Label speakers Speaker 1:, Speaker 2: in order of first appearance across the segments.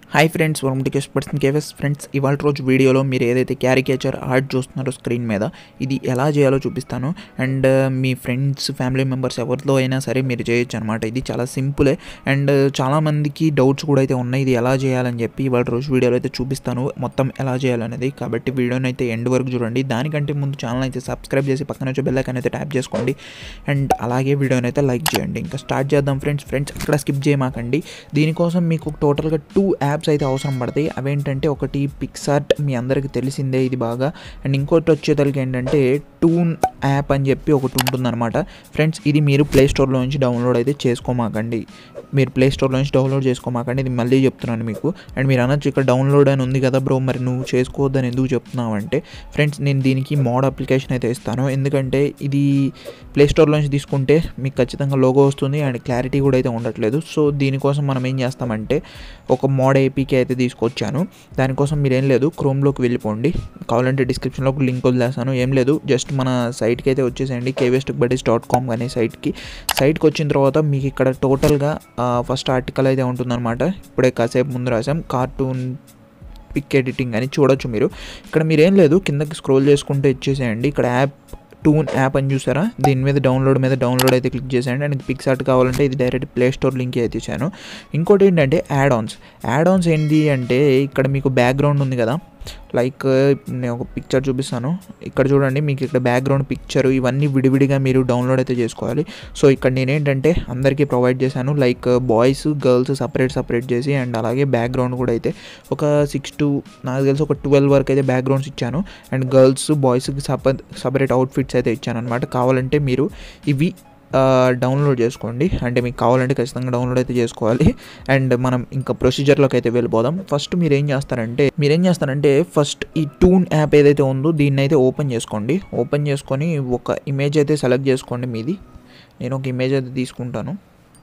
Speaker 1: Hi friends వరం టికెస్ person కేవెస్ friends ఇవాళ రోజు వీడియోలో మీరు ఏదైతే క్యారికేచర్ ఆర్ట్ చూస్తున్నారో స్క్రీన్ మీద ఇది ఎలా చేయాలో చూపిస్తాను అండ్ మీ ఫ్రెండ్స్ ఫ్యామిలీ మెంబర్స్ ఎవరితో అయినా సరే మీరు చేయొచ్చు అనమాట ఇది చాలా సింపులే అండ్ చాలామందికి డౌట్స్ కూడా అయితే ఉన్నాయి ఇది ఎలా చేయాలని చెప్పి ఇవాళ రోజు వీడియోలో అయితే చూపిస్తాను మొత్తం ఎలా చేయాలనేది కాబట్టి వీడియోని అయితే ఎండ్ వరకు చూడండి దానికంటే ముందు ఛానల్ అయితే సబ్స్క్రైబ్ చేసి పక్కన వచ్చే బెల్ ఐకాన్ అయితే ట్యాప్ చేసుకోండి అండ్ అలాగే వీడియోని అయితే లైక్ చేయండి ఇంకా స్టార్ట్ చేద్దాం ఫ్రెండ్స్ ఫ్రెండ్స్ అక్కడ స్కిప్ చేయమాకండి దీనికోసం మీకు టోటల్గా టూ యాప్స్ అయితే అవసరం పడతాయి అవేంటంటే ఒకటి పిక్సార్ట్ మీ అందరికీ తెలిసిందే ఇది బాగా అండ్ ఇంకోటి వచ్చేతలకి ఏంటంటే టూన్ యాప్ అని చెప్పి ఒకటి ఉంటుందన్నమాట ఫ్రెండ్స్ ఇది మీరు ప్లే స్టోర్లో నుంచి డౌన్లోడ్ అయితే చేసుకోమాకండి మీరు ప్లే స్టోర్లో నుంచి డౌన్లోడ్ చేసుకోమాకండి ఇది మళ్ళీ చెప్తున్నాను మీకు అండ్ మీరు అనొచ్చు ఇక్కడ డౌన్లోడ్ అని ఉంది కదా బ్రో మరి నువ్వు చేసుకోవద్దని ఎందుకు చెప్తున్నావు అంటే ఫ్రెండ్స్ నేను దీనికి మోడ్ అప్లికేషన్ అయితే ఇస్తాను ఎందుకంటే ఇది ప్లే స్టోర్లో నుంచి తీసుకుంటే మీకు ఖచ్చితంగా లోగో వస్తుంది అండ్ క్లారిటీ కూడా అయితే ఉండట్లేదు సో దీనికోసం మనం ఏం చేస్తామంటే ఒక మోడ్ ఏపీకి అయితే తీసుకొచ్చాను దానికోసం మీరు ఏం లేదు క్రోమ్లోకి వెళ్ళిపోండి కావాలంటే డిస్క్రిప్షన్లో ఒక లింక్ వదిలేస్తాను ఏం లేదు జస్ట్ మన సైట్కి అయితే వచ్చేసేయండి కేవెస్ట్ బడీస్ డాట్ కామ్ అనే సైట్కి సైట్కి వచ్చిన తర్వాత మీకు ఇక్కడ టోటల్గా ఫస్ట్ ఆర్టికల్ అయితే ఉంటుందన్నమాట ఇప్పుడే కాసేపు ముందు రాసాం కార్టూన్ పిక్ ఎడిటింగ్ అని చూడొచ్చు మీరు ఇక్కడ మీరు ఏం లేదు కిందకి స్క్రోల్ చేసుకుంటే ఇచ్చేసేయండి ఇక్కడ యాప్ టూన్ యాప్ అని చూసారా దీని మీద డౌన్లోడ్ మీద డౌన్లోడ్ అయితే క్లిక్ చేసేయండి అండ్ పిక్స్ ఆర్ట్ కావాలంటే ఇది డైరెక్ట్ ప్లే స్టోర్ లింక్ అయితే ఇచ్చాను ఇంకోటి ఏంటంటే యాడ్ ఆన్స్ యాడ్ ఆన్స్ ఏంటి అంటే ఇక్కడ మీకు బ్యాక్గ్రౌండ్ ఉంది కదా లైక్ నేను ఒక పిక్చర్ చూపిస్తాను ఇక్కడ చూడండి మీకు ఇక్కడ బ్యాక్గ్రౌండ్ పిక్చర్ ఇవన్నీ విడివిడిగా మీరు డౌన్లోడ్ అయితే చేసుకోవాలి సో ఇక్కడ నేనేంటంటే అందరికీ ప్రొవైడ్ చేశాను like boys girls separate separate చేసి అండ్ అలాగే బ్యాక్గ్రౌండ్ కూడా అయితే ఒక సిక్స్ టు నాకు తెలిసి ఒక ట్వెల్వ్ వరకు అయితే బ్యాక్గ్రౌండ్స్ ఇచ్చాను అండ్ గర్ల్స్ బాయ్స్కి సప సపరేట్ అవుట్ఫిట్స్ అయితే ఇచ్చాను అనమాట కావాలంటే మీరు ఇవి డౌన్లోడ్ చేసుకోండి అంటే మీకు కావాలంటే ఖచ్చితంగా డౌన్లోడ్ అయితే చేసుకోవాలి అండ్ మనం ఇంకా ప్రొసీజర్లోకి అయితే వెళ్ళిపోదాం ఫస్ట్ మీరు ఏం చేస్తారంటే మీరు ఏం చేస్తారంటే ఫస్ట్ ఈ టూన్ యాప్ ఏదైతే ఉందో దీన్ని అయితే ఓపెన్ చేసుకోండి ఓపెన్ చేసుకొని ఒక ఇమేజ్ అయితే సెలెక్ట్ చేసుకోండి మీది నేను ఒక ఇమేజ్ అయితే తీసుకుంటాను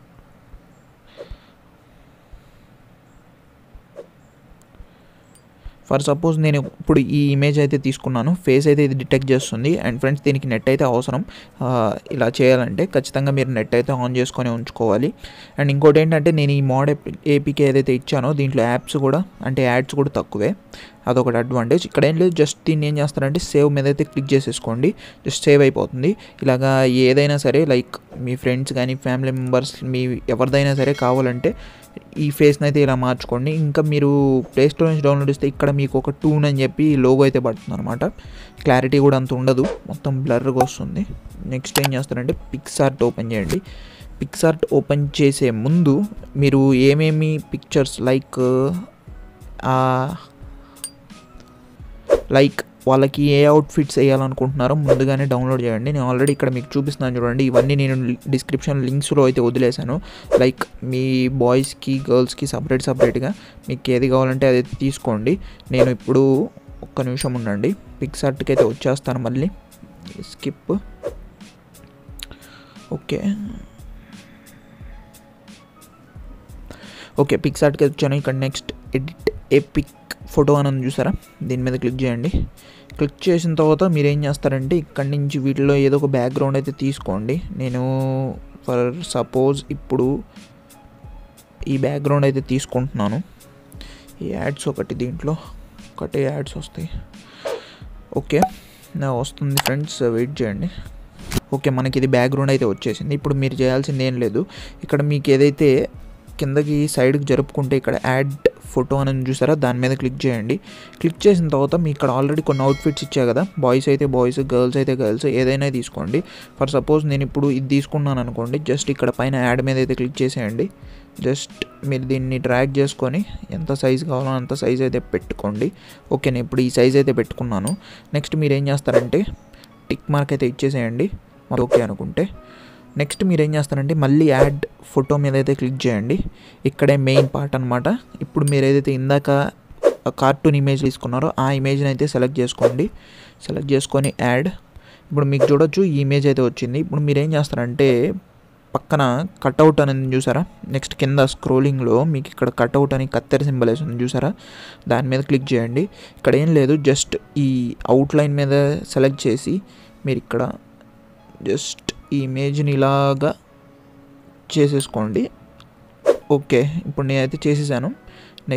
Speaker 1: ఫర్ సపోజ్ నేను ఇప్పుడు ఈ ఇమేజ్ అయితే తీసుకున్నాను ఫేస్ అయితే ఇది డిటెక్ట్ చేస్తుంది అండ్ ఫ్రెండ్స్ దీనికి నెట్ అయితే అవసరం ఇలా చేయాలంటే ఖచ్చితంగా మీరు నెట్ అయితే ఆన్ చేసుకొని ఉంచుకోవాలి అండ్ ఇంకోటి ఏంటంటే నేను ఈ మోడ్ ఏపీకి ఏదైతే ఇచ్చానో దీంట్లో యాప్స్ కూడా అంటే యాడ్స్ కూడా తక్కువే అదొకటి అడ్వాంటేజ్ ఇక్కడ ఏం లేదు జస్ట్ దీన్ని ఏం చేస్తారంటే సేవ్ మీద అయితే క్లిక్ చేసేసుకోండి జస్ట్ సేవ్ అయిపోతుంది ఇలాగా ఏదైనా సరే లైక్ మీ ఫ్రెండ్స్ కానీ ఫ్యామిలీ మెంబర్స్ మీ ఎవరిదైనా సరే కావాలంటే ఈ ఫేస్ని అయితే ఇలా మార్చుకోండి ఇంకా మీరు ప్లే స్టోర్ నుంచి డౌన్లోడ్ చేస్తే ఇక్కడ మీకు ఒక టూన్ అని చెప్పి లోగో అయితే పడుతుంది అనమాట క్లారిటీ కూడా అంత ఉండదు మొత్తం బ్లర్గా వస్తుంది నెక్స్ట్ ఏం చేస్తారంటే పిక్సార్ట్ ఓపెన్ చేయండి పిక్సార్ట్ ఓపెన్ చేసే ముందు మీరు ఏమేమి పిక్చర్స్ లైక్ లైక్ వాళ్ళకి ఏ అవుట్ఫిట్స్ వేయాలనుకుంటున్నారో ముందుగానే డౌన్లోడ్ చేయండి నేను ఆల్రెడీ ఇక్కడ మీకు చూపిస్తున్నాను చూడండి ఇవన్నీ నేను డిస్క్రిప్షన్ లింక్స్లో అయితే వదిలేశాను లైక్ మీ బాయ్స్కి గర్ల్స్కి సపరేట్ సపరేట్గా మీకు ఏది కావాలంటే అది తీసుకోండి నేను ఇప్పుడు ఒక్క నిమిషం ఉండండి పిక్సార్ట్కి అయితే వచ్చేస్తాను మళ్ళీ స్కిప్ ఓకే ఓకే పిక్సార్ట్కి వచ్చాను ఇక్కడ next edit a pick photo అని ఉంది చూసారా దీని మీద క్లిక్ చేయండి క్లిక్ చేసిన తర్వాత మీరు ఏం చేస్తారంటే ఇక్కడి నుంచి వీటిలో ఏదో ఒక బ్యాక్గ్రౌండ్ అయితే తీసుకోండి నేను ఫర్ సపోజ్ ఇప్పుడు ఈ బ్యాక్గ్రౌండ్ అయితే తీసుకుంటున్నాను ఈ యాడ్స్ ఒకటి దీంట్లో ఒకటే యాడ్స్ వస్తాయి ఓకే నా వస్తుంది ఫ్రెండ్స్ వెయిట్ చేయండి ఓకే మనకి ఇది బ్యాక్గ్రౌండ్ అయితే వచ్చేసింది ఇప్పుడు మీరు చేయాల్సింది ఏం లేదు ఇక్కడ మీకు ఏదైతే కిందకి సైడ్కి జరుపుకుంటే ఇక్కడ యాడ్ ఫోటో అని చూసారా దాని మీద క్లిక్ చేయండి క్లిక్ చేసిన తర్వాత మీ ఇక్కడ ఆల్రెడీ కొన్ని అవుట్ఫిట్స్ ఇచ్చా కదా బాయ్స్ అయితే బాయ్స్ గర్ల్స్ అయితే గర్ల్స్ ఏదైనా తీసుకోండి ఫర్ సపోజ్ నేను ఇప్పుడు ఇది తీసుకున్నాను అనుకోండి జస్ట్ ఇక్కడ పైన యాడ్ మీద అయితే క్లిక్ చేసేయండి జస్ట్ మీరు దీన్ని ట్రాక్ చేసుకొని ఎంత సైజ్ కావాలో అంత సైజ్ అయితే పెట్టుకోండి ఓకే నేను ఇప్పుడు ఈ సైజ్ అయితే పెట్టుకున్నాను నెక్స్ట్ మీరు ఏం చేస్తారంటే టిక్ మార్క్ అయితే ఇచ్చేసేయండి ఓకే అనుకుంటే నెక్స్ట్ మీరు ఏం చేస్తారంటే మళ్ళీ యాడ్ ఫోటో మీద అయితే క్లిక్ చేయండి ఇక్కడే మెయిన్ పార్ట్ అనమాట ఇప్పుడు మీరు ఏదైతే ఇందాక కార్టూన్ ఇమేజ్ తీసుకున్నారో ఆ ఇమేజ్ని అయితే సెలెక్ట్ చేసుకోండి సెలెక్ట్ చేసుకొని యాడ్ ఇప్పుడు మీకు చూడొచ్చు ఈ ఇమేజ్ అయితే వచ్చింది ఇప్పుడు మీరు ఏం చేస్తారంటే పక్కన కట్అవుట్ అనేది చూసారా నెక్స్ట్ కింద స్క్రోలింగ్లో మీకు ఇక్కడ కట్అవుట్ అని కత్తెర సింబల్ వేసింది చూసారా దాని మీద క్లిక్ చేయండి ఇక్కడ ఏం లేదు జస్ట్ ఈ అవుట్లైన్ మీద సెలెక్ట్ చేసి మీరు ఇక్కడ జస్ట్ ఈ ఇమేజ్ని ఇలాగా చేసేసుకోండి ఓకే ఇప్పుడు నేనైతే చేసేసాను నెక్స్ట్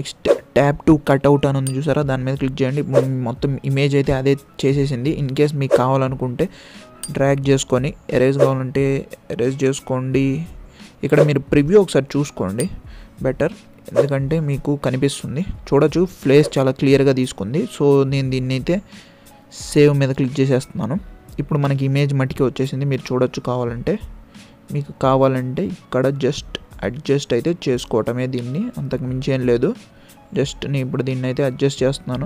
Speaker 1: ట్యాప్ టు కట్అవుట్ అని ఉంది చూసారా దాని మీద క్లిక్ చేయండి ఇప్పుడు మొత్తం ఇమేజ్ అయితే అదే చేసేసింది ఇన్ కేస్ మీకు కావాలనుకుంటే డ్రాగ్ చేసుకొని ఎరేజ్ కావాలంటే ఎరేజ్ చేసుకోండి ఇక్కడ మీరు ప్రివ్యూ ఒకసారి చూసుకోండి బెటర్ ఎందుకంటే మీకు కనిపిస్తుంది చూడొచ్చు ఫ్లేస్ చాలా క్లియర్గా తీసుకుంది సో నేను దీన్ని అయితే సేవ్ మీద క్లిక్ చేసేస్తున్నాను ఇప్పుడు మనకి ఇమేజ్ మట్టికి వచ్చేసింది మీరు చూడొచ్చు కావాలంటే మీకు కావాలంటే ఇక్కడ జస్ట్ అడ్జస్ట్ అయితే చేసుకోవటమే దీన్ని అంతకు మించి ఏం లేదు జస్ట్ నేను ఇప్పుడు దీన్ని అయితే అడ్జస్ట్ చేస్తున్నాను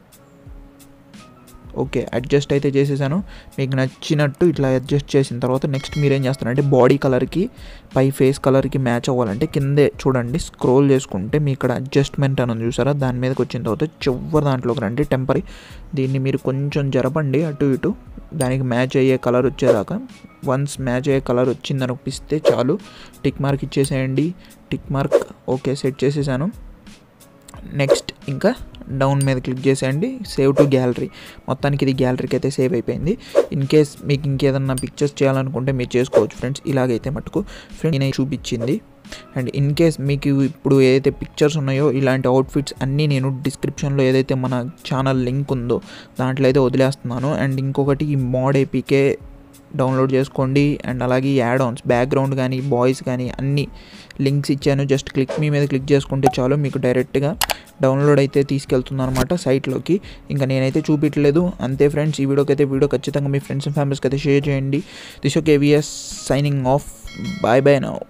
Speaker 1: ఓకే అడ్జస్ట్ అయితే చేసేసాను మీకు నచ్చినట్టు ఇట్లా అడ్జస్ట్ చేసిన తర్వాత నెక్స్ట్ మీరు ఏం చేస్తారంటే బాడీ కలర్కి పై ఫేస్ కలర్కి మ్యాచ్ అవ్వాలంటే కిందే చూడండి స్క్రోల్ చేసుకుంటే మీ ఇక్కడ అడ్జస్ట్మెంట్ అని ఉంది చూసారా దాని మీదకి వచ్చిన తర్వాత చివరి దాంట్లోకి రండి టెంపరీ దీన్ని మీరు కొంచెం జరపండి అటు ఇటు దానికి మ్యాచ్ అయ్యే కలర్ వచ్చేదాకా వన్స్ మ్యాచ్ అయ్యే కలర్ వచ్చిందని ఒప్పిస్తే చాలు టిక్ మార్క్ ఇచ్చేసేయండి టిక్ మార్క్ ఓకే సెట్ చేసేసాను నెక్స్ట్ ఇంకా డౌన్ మీద క్లిక్ చేసేయండి సేవ్ టు గ్యాలరీ మొత్తానికి ఇది గ్యాలరీకి అయితే సేవ్ అయిపోయింది ఇన్ కేస్ మీకు ఇంకేదన్నా పిక్చర్స్ చేయాలనుకుంటే మీరు చేసుకోవచ్చు ఫ్రెండ్స్ ఇలాగైతే మటుకు ఫ్రెండ్ నేను చూపించింది అండ్ ఇన్ కేస్ మీకు ఇప్పుడు ఏదైతే పిక్చర్స్ ఉన్నాయో ఇలాంటి అవుట్ఫిట్స్ అన్నీ నేను డిస్క్రిప్షన్లో ఏదైతే మన ఛానల్ లింక్ ఉందో దాంట్లో అయితే వదిలేస్తున్నాను అండ్ ఇంకొకటి ఈ మోడ్ ఏపీకే డౌన్లోడ్ చేసుకోండి అండ్ అలాగే యాడ్ ఆన్స్ బ్యాక్గ్రౌండ్ కానీ బాయ్స్ కానీ అన్ని లింక్స్ ఇచ్చాను జస్ట్ క్లిక్ మీ మీద క్లిక్ చేసుకుంటే చాలు మీకు డైరెక్ట్గా డౌన్లోడ్ అయితే తీసుకెళ్తుంది అనమాట సైట్లోకి ఇంకా నేనైతే చూపించలేదు అంతే ఫ్రెండ్స్ ఈ వీడియోకి అయితే వీడియో ఖచ్చితంగా మీ ఫ్రెండ్స్ అండ్ ఫ్యామిలీస్కి అయితే షేర్ చేయండి this okay V S signing off bye bye now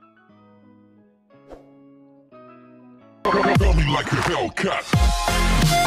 Speaker 2: Feel me like a Hellcat.